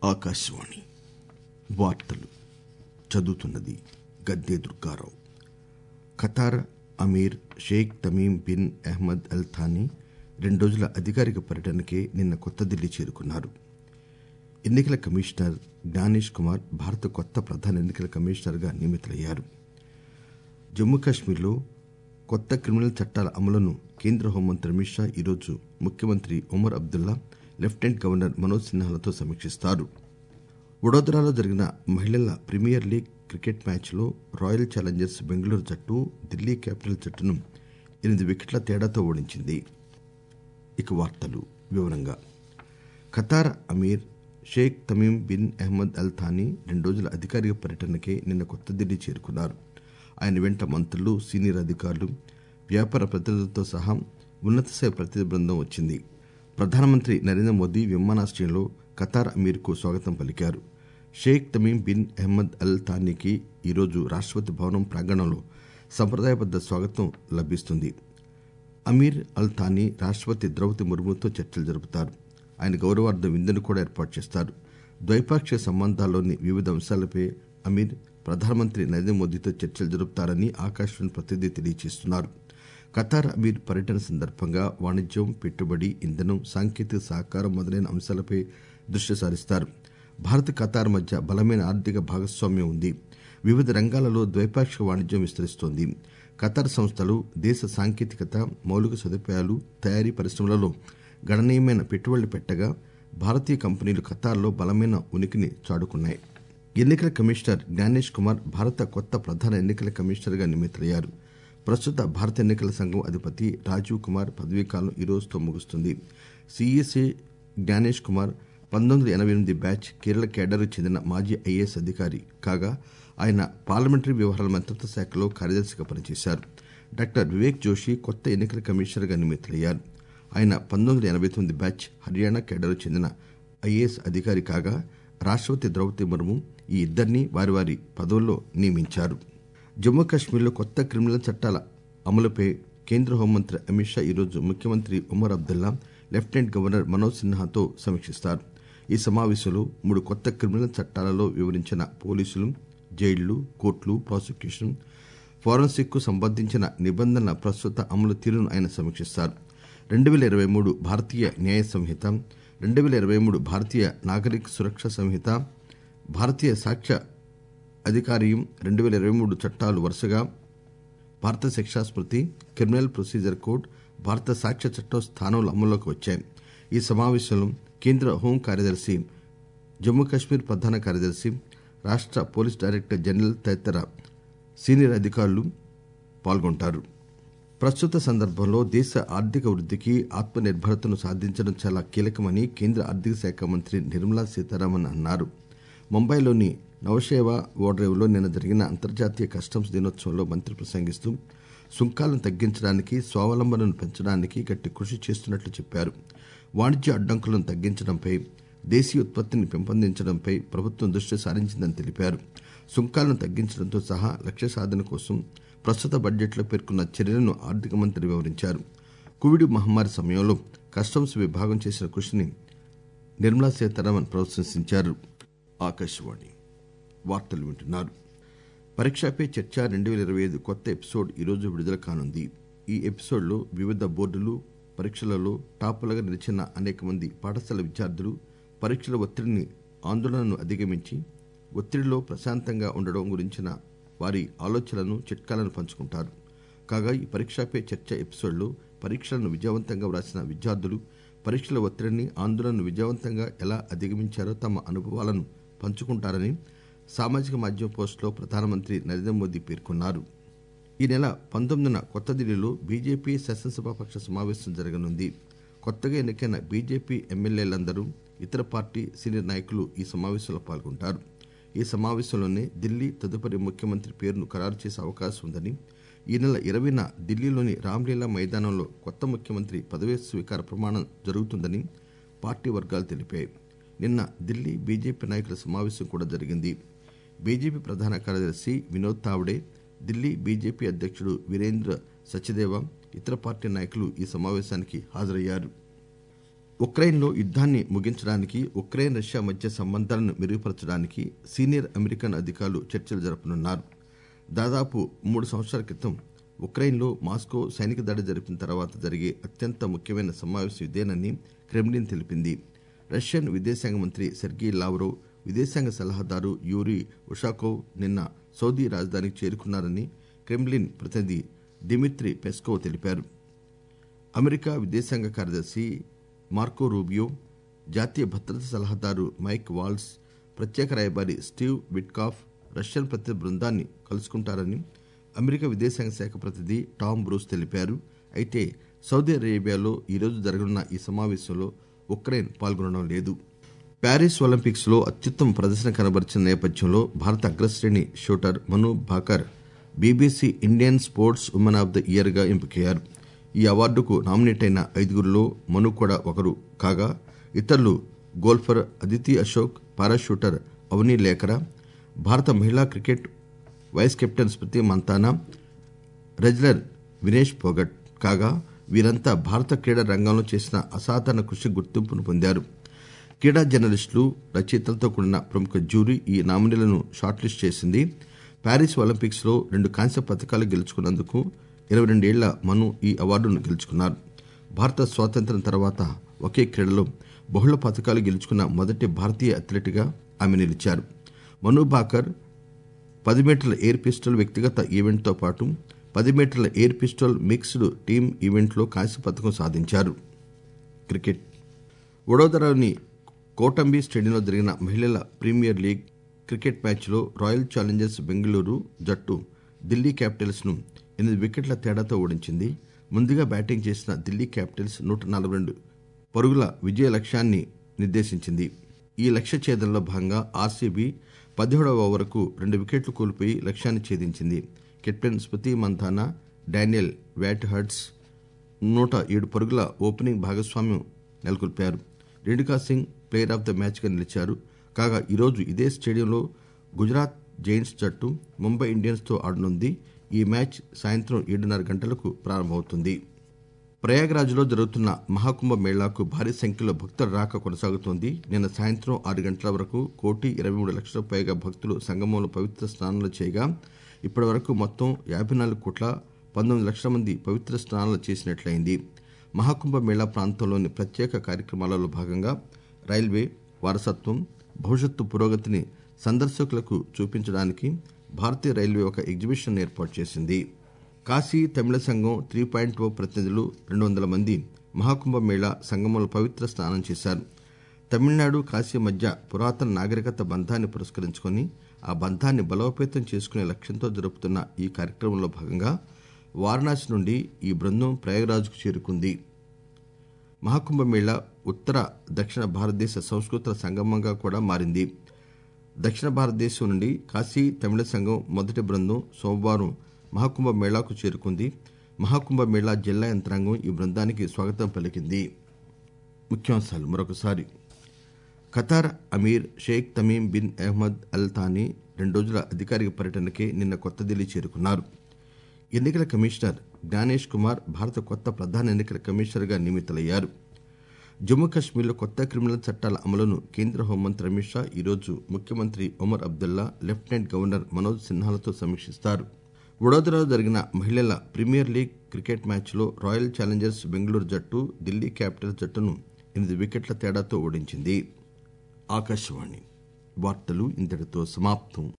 ఆకాశవాణి వార్తలు చదువుతున్నది Gadde Durgarao Qatar Emir Sheikh Tamim bin Ahmad Al Thani రెండు రోజుల అధికారిక పర్యటనకే నిన్న కొత్త ఢిల్లీ చేరుకున్నారు ఎన్నికల కమిషనర్ జ్ఞానేష్ కుమార్ భారత కొత్త ప్రధాన ఎన్నికల కమిషనర్గా నియమితులయ్యారు జమ్మూ కాశ్మీర్లో కొత్త క్రిమినల్ చట్టాల అమలును కేంద్ర హోంమంత్రి అమిత్ షా ఈరోజు ముఖ్యమంత్రి ఒమర్ అబ్దుల్లా లెఫ్టినెంట్ గవర్నర్ మనోజ్ సిన్హాలతో సమీక్షిస్తారు వడోదరాలో జరిగిన మహిళల ప్రీమియర్ లీగ్ క్రికెట్ మ్యాచ్లో రాయల్ ఛాలెంజర్స్ బెంగళూరు జట్టు ఢిల్లీ క్యాపిటల్ జట్టును ఎనిమిది వికెట్ల తేడాతో ఓడించింది ఇక వార్తలు వివరంగా Qatar Emir Sheikh Tamim bin Ahmad Al Thani రెండు రోజుల అధికారిక పర్యటనకే నిన్న కొత్త ఢిల్లీ చేరుకున్నారు ఆయన వెంట మంత్రులు సీనియర్ అధికారులు వ్యాపార ప్రతినిధులతో సహా ఉన్నత స్థాయి ప్రతినిధి బృందం వచ్చింది ప్రధానమంత్రి నరేంద్ర మోదీ విమానాశ్రయంలో ఖతార్ అమీర్కు స్వాగతం పలికారు Sheikh Tamim bin Ahmad Al థానీకి ఈరోజు రాష్టపతి భవనం ప్రాంగణంలో సంప్రదాయబద్ద స్వాగతం లభిస్తుంది అమీర్ అల్ థానీ రాష్టపతి ద్రౌపది ముర్ముతో చర్చలు జరుపుతారు ఆయన గౌరవార్థం విందును కూడా ఏర్పాటు చేస్తారు ద్వైపాక్షిక సంబంధాల్లోని వివిధ అంశాలపై అమీర్ ప్రధానమంత్రి నరేంద్ర మోదీతో చర్చలు జరుపుతారని ఆకాశవాణి ప్రతినిధి తెలియజేస్తున్నారు ఖతార్ అమీర్ పర్యటన సందర్భంగా వాణిజ్యం పెట్టుబడి ఇంధనం సాంకేతిక సహకారం మొదలైన అంశాలపై దృష్టి సారిస్తారు భారత్ ఖతార్ మధ్య బలమైన ఆర్థిక భాగస్వామ్యం ఉంది వివిధ రంగాలలో ద్వైపాక్షిక వాణిజ్యం విస్తరిస్తోంది ఖతార్ సంస్థలు దేశ సాంకేతికత మౌలిక సదుపాయాలు తయారీ పరిశ్రమలలో గణనీయమైన పెట్టుబడులు పెట్టగా భారతీయ కంపెనీలు ఖతార్లో బలమైన ఉనికిని చాటుకున్నాయి ఎన్నికల కమిషనర్ జ్ఞానేష్ కుమార్ భారత కొత్త ప్రధాన ఎన్నికల కమిషనర్గా నియమితులయ్యారు ప్రస్తుత భారత ఎన్నికల సంఘం అధిపతి రాజీవ్ కుమార్ పదవీకాలం ఈ రోజుతో ముగుస్తుంది సిఈసి జ్ఞానేష్ కుమార్ పంతొమ్మిది వందల ఎనబై ఎనిమిది బ్యాచ్ కేరళ కేడర్కు చెందిన మాజీ ఐఏఎస్ అధికారి కాగా ఆయన పార్లమెంటరీ వ్యవహారాల మంత్రిత్వ శాఖలో కార్యదర్శిగా పనిచేశారు డాక్టర్ వివేక్ జోషి కొత్త ఎన్నికల కమిషనర్గా నియమితులయ్యారు ఆయన పంతొమ్మిది వందల ఎనబై తొమ్మిది బ్యాచ్ హర్యానా కేడర్కు చెందిన ఐఏఎస్ అధికారి కాగా రాష్టపతి ద్రౌపది ముర్ము ఈ ఇద్దరిని వారి వారి పదవుల్లో నియమించారు జమ్మూ కాశ్మీర్లో కొత్త క్రిమినల్ చట్టాల అమలుపై కేంద్ర హోంమంత్రి అమిత్ షా ఈరోజు ముఖ్యమంత్రి ఉమర్ అబ్దుల్లా లెఫ్టినెంట్ గవర్నర్ మనోజ్ సిన్హాతో సమీక్షిస్తారు ఈ సమావేశంలో మూడు కొత్త క్రిమినల్ చట్టాలలో వివరించిన పోలీసులు జైళ్లు కోర్టులు ప్రాసిక్యూషన్ ఫోరెన్సిక్ కు సంబంధించిన నిబంధనల ప్రస్తుత అమలు తీరును ఆయన సమీక్షిస్తారు రెండు పేల ఇరవై మూడు భారతీయ న్యాయ సంహిత రెండు పేల ఇరవై మూడు భారతీయ నాగరిక సురక్ష సంహిత భారతీయ సాక్ష్య అధికారియం రెండు పేల ఇరవై మూడు చట్టాలు వరుసగా భారత శిక్షా స్మృతి క్రిమినల్ ప్రొసీజర్ కోడ్ భారత సాక్ష్య చట్టం స్థానంలో అమల్లోకి వచ్చాయి ఈ సమావేశంలో కేంద్ర హోం కార్యదర్శి జమ్మూ కాశ్మీర్ ప్రధాన కార్యదర్శి రాష్ట పోలీస్ డైరెక్టర్ జనరల్ తదితర సీనియర్ అధికారులు పాల్గొంటారు ప్రస్తుత సందర్భంలో దేశ ఆర్థిక వృద్ధికి ఆత్మ నిర్భరతను సాధించడం చాలా కీలకమని కేంద్ర ఆర్థిక శాఖ మంత్రి నిర్మలా సీతారామన్ అన్నారు ముంబైలోని నవశేవ ఓడ్రేవ్లో నిన్న జరిగిన అంతర్జాతీయ కస్టమ్స్ దినోత్సవంలో మంత్రి ప్రసంగిస్తూ సుంకాలను తగ్గించడానికి స్వావలంబనను పెంచడానికి గట్టి కృషి చేస్తున్నట్లు చెప్పారు వాణిజ్య అడ్డంకులను తగ్గించడంపై దేశీయ ఉత్పత్తిని పెంపొందించడంపై ప్రభుత్వం దృష్టి సారించిందని తెలిపారు సుంకాలను తగ్గించడంతో సహా లక్ష్య సాధన కోసం ప్రస్తుత బడ్జెట్లో పేర్కొన్న చర్యలను ఆర్థిక మంత్రి వివరించారు కోవిడ్ మహమ్మారి సమయంలో కస్టమ్స్ విభాగం చేసిన కృషిని నిర్మలా సీతారామన్ ప్రశంసించారు ఆకాశవాణి వార్తలు వింటున్నారు పరీక్షపై చర్చ రెండు వేల ఇరవై ఐదు కొత్త ఎపిసోడ్ ఈరోజు విడుదల కానుంది ఈ ఎపిసోడ్లో వివిధ బోర్డులు పరీక్షలలో టాపులుగా నిలిచిన అనేక మంది పాఠశాల విద్యార్థులు పరీక్షల ఒత్తిడిని ఆందోళనను అధిగమించి ఒత్తిడిలో ప్రశాంతంగా ఉండడం గురించిన వారి ఆలోచనలను చిట్కాలను పంచుకుంటారు కాగా ఈ పరీక్షపై చర్చ ఎపిసోడ్లో పరీక్షలను విజయవంతంగా వ్రాసిన విద్యార్థులు పరీక్షల ఒత్తిడిని ఆందోళనను విజయవంతంగా ఎలా అధిగమించారో తమ అనుభవాలను పంచుకుంటారని సామాజిక మాధ్యమ పోస్టులో ప్రధానమంత్రి నరేంద్ర మోదీ పేర్కొన్నారు ఈ నెల పంతొమ్మిదిన కొత్త ఢిల్లీలో బీజేపీ శాసనసభాపక్ష సమావేశం జరగనుంది కొత్తగా ఎన్నికైన బీజేపీ ఎమ్మెల్యేలందరూ ఇతర పార్టీ సీనియర్ నాయకులు ఈ సమావేశంలో పాల్గొంటారు ఈ సమావేశంలోనే ఢిల్లీ తదుపరి ముఖ్యమంత్రి పేరును ఖరారు చేసే అవకాశం ఉందని ఈ నెల ఇరవైన ఢిల్లీలోని రామ్లీలా మైదానంలో కొత్త ముఖ్యమంత్రి పదవీ స్వీకార ప్రమాణం జరుగుతుందని పార్టీ వర్గాలు తెలిపాయి నిన్న ఢిల్లీ బీజేపీ నాయకుల సమావేశం కూడా జరిగింది బీజేపీ ప్రధాన కార్యదర్శి వినోద్ తావ్డే ఢిల్లీ బీజేపీ అధ్యక్షుడు వీరేంద్ర సచ్దేవ ఇతర పార్టీ నాయకులు ఈ సమావేశానికి హాజరయ్యారు ఉక్రెయిన్లో యుద్దాన్ని ముగించడానికి ఉక్రెయిన్ రష్యా మధ్య సంబంధాలను మెరుగుపరచడానికి సీనియర్ అమెరికన్ అధికారులు చర్చలు జరపనున్నారు దాదాపు మూడు సంవత్సరాల క్రితం ఉక్రెయిన్లో మాస్కో సైనిక దాడి జరిపిన తర్వాత జరిగే అత్యంత ముఖ్యమైన సమావేశం ఇదేనని క్రెమ్లిన్ తెలిపింది రష్యన్ విదేశాంగ మంత్రి సెర్గీ లావ్రోవ్ విదేశాంగ సలహాదారు యూరీ ఉషాకోవ్ నిన్న సౌదీ రాజధానికి చేరుకున్నారని క్రెమ్లిన్ ప్రతినిధి డిమిత్రి పెస్కోవ్ తెలిపారు అమెరికా విదేశాంగ కార్యదర్శి మార్కో రూబియో జాతీయ భద్రతా సలహాదారు మైక్ వాల్స్ ప్రత్యేక రాయబారి స్టీవ్ విట్కాఫ్ రష్యన్ ప్రతినిధి బృందాన్ని కలుసుకుంటారని అమెరికా విదేశాంగ శాఖ ప్రతినిధి టామ్ బ్రూస్ తెలిపారు అయితే సౌదీ అరేబియాలో ఈరోజు జరగనున్న ఈ సమావేశంలో ఉక్రెయిన్ పాల్గొనడం లేదు ప్యారిస్ ఒలింపిక్స్ లో అత్యుత్తమ ప్రదర్శన కనబరిచిన నేపథ్యంలో భారత అగ్రశ్రేణి shooter Manu Bhaker BBC Indian sports woman of the year గా ఎంపికయ్యారు ఈ అవార్డుకు నామినేట్ అయిన ఐదుగురిలో మను కూడా ఒకరు కాగా ఇతరులు గోల్ఫర్ అదితి అశోక్ పారాషూటర్ అవనీ లేఖరా భారత మహిళా cricket vice captain Smriti Mandhana wrestler Vinesh Phogat కాగా వీరంతా భారత క్రీడా రంగంలో చేసిన అసాధారణ కృషి గుర్తింపును పొందారు క్రీడా జర్నలిస్టులు రచయితలతో కూడిన ప్రముఖ జ్యూరీ ఈ నామినీలను షార్ట్ లిస్ట్ చేసింది ప్యారిస్ ఒలింపిక్స్ లో రెండు కాంస్య పథకాలు గెలుచుకున్నందుకు ఇరవై రెండేళ్ల మను ఈ అవార్డును గెలుచుకున్నారు భారత స్వాతంత్ర్యం తర్వాత ఒకే క్రీడలో బహుళ పథకాలు గెలుచుకున్న మొదటి భారతీయ అథ్లెట్ గా ఆమె నిలిచారు మను భాకర్ పది మీటర్ల ఎయిర్ పిస్టల్ వ్యక్తిగత ఈవెంట్తో పాటు పది మీటర్ల ఎయిర్ పిస్టల్ మిక్స్డ్ టీమ్ ఈవెంట్లో కాంస్య పథకం సాధించారు క్రికెట్ వడోదరలోని కోటంబి స్టేడియంలో జరిగిన మహిళల ప్రీమియర్ లీగ్ క్రికెట్ మ్యాచ్లో రాయల్ ఛాలెంజర్స్ బెంగళూరు జట్టు ఢిల్లీ క్యాపిటల్స్ ను ఎనిమిది వికెట్ల తేడాతో ఓడించింది ముందుగా బ్యాటింగ్ చేసిన ఢిల్లీ క్యాపిటల్స్ నూట నలభై రెండు పరుగుల విజయ లక్ష్యాన్ని నిర్దేశించింది ఈ లక్ష్య ఛేదనలో భాగంగా ఆర్సీబీ పదిహేడవ ఓవర్కు రెండు వికెట్లు కోల్పోయి లక్ష్యాన్ని ఛేదించింది captain Smriti Mandhana Danielle Wyatt హర్ట్స్ నూట ఏడు పరుగుల ఓపెనింగ్ భాగస్వామ్యం నెలకొల్పారు Renuka Singh player of the match గా నిలిచారు కాగా ఈరోజు ఇదే స్టేడియంలో గుజరాత్ జైంట్స్ జట్టు ముంబై ఇండియన్స్ తో ఆడనుంది ఈ మ్యాచ్ సాయంత్రం ఏడున్నర గంటలకు ప్రారంభమవుతుంది ప్రయాగ్రాజ్లో జరుగుతున్న మహాకుంభ మేళాకు భారీ సంఖ్యలో భక్తుల రాక కొనసాగుతోంది నిన్న సాయంత్రం ఆరు గంటల వరకు కోటి ఇరవై మూడు లక్షలకు పైగా భక్తులు సంగమంలో పవిత్ర స్నానాలు చేయగా ఇప్పటి వరకు మొత్తం యాభై నాలుగు కోట్ల పంతొమ్మిది లక్షల మంది పవిత్ర స్నానాలు చేసినట్లయింది మహాకుంభ మేళా ప్రాంతంలోని ప్రత్యేక కార్యక్రమాలలో భాగంగా రైల్వే వారసత్వం భవిష్యత్తు పురోగతిని సందర్శకులకు చూపించడానికి భారతీయ రైల్వే ఒక ఎగ్జిబిషన్ ఏర్పాటు చేసింది కాశీ తమిళ సంఘం త్రీ పాయింట్ ఓ ప్రతినిధులు రెండు వందల మంది మహాకుంభ మేళా సంగమంలో పవిత్ర స్నానం చేశారు తమిళనాడు కాశీ మధ్య పురాతన నాగరికత బంధాన్ని పురస్కరించుకొని ఆ బంధాన్ని బలోపేతం చేసుకునే లక్ష్యంతో జరుపుతున్న ఈ కార్యక్రమంలో భాగంగా వారణాసి నుండి ఈ బృందం ప్రయాగరాజ్కు చేరుకుంది మహాకుంభమేళా ఉత్తర దక్షిణ భారతదేశ సంస్కృతుల సంగమంగా కూడా మారింది దక్షిణ భారతదేశం నుండి కాశీ తమిళ సంఘం మొదటి బృందం సోమవారం మహాకుంభ మేళాకు చేరుకుంది మహాకుంభ మేళా జిల్లా యంత్రాంగం ఈ బృందానికి స్వాగతం పలికింది ముఖ్యాంశాలు మరొకసారి Qatar Emir Sheikh Tamim bin Ahmad Al Thani రెండు రోజుల అధికారిక పర్యటనకే నిన్న కొత్త ఢిల్లీ చేరుకున్నారు ఎన్నికల కమిషనర్ జ్ఞానేష్ కుమార్ భారత కొత్త ప్రధాన ఎన్నికల కమిషనర్గా నియమితులయ్యారు జమ్మూ కశ్మీర్లో కొత్త క్రిమినల్ చట్టాల అమలును కేంద్ర హోంమంత్రి అమిత్ షా ఈరోజు ముఖ్యమంత్రి ఒమర్ అబ్దుల్లా లెఫ్టినెంట్ గవర్నర్ మనోజ్ సిన్హాలతో సమీక్షిస్తారు వడోదరాలో జరిగిన మహిళల ప్రీమియర్ లీగ్ క్రికెట్ మ్యాచ్లో రాయల్ ఛాలెంజర్స్ బెంగళూరు జట్టు ఢిల్లీ క్యాపిటల్స్ జట్టును ఎనిమిది వికెట్ల తేడాతో ఓడించింది ఆకాశవాణి వార్తలు ఇంతటితో సమాప్తం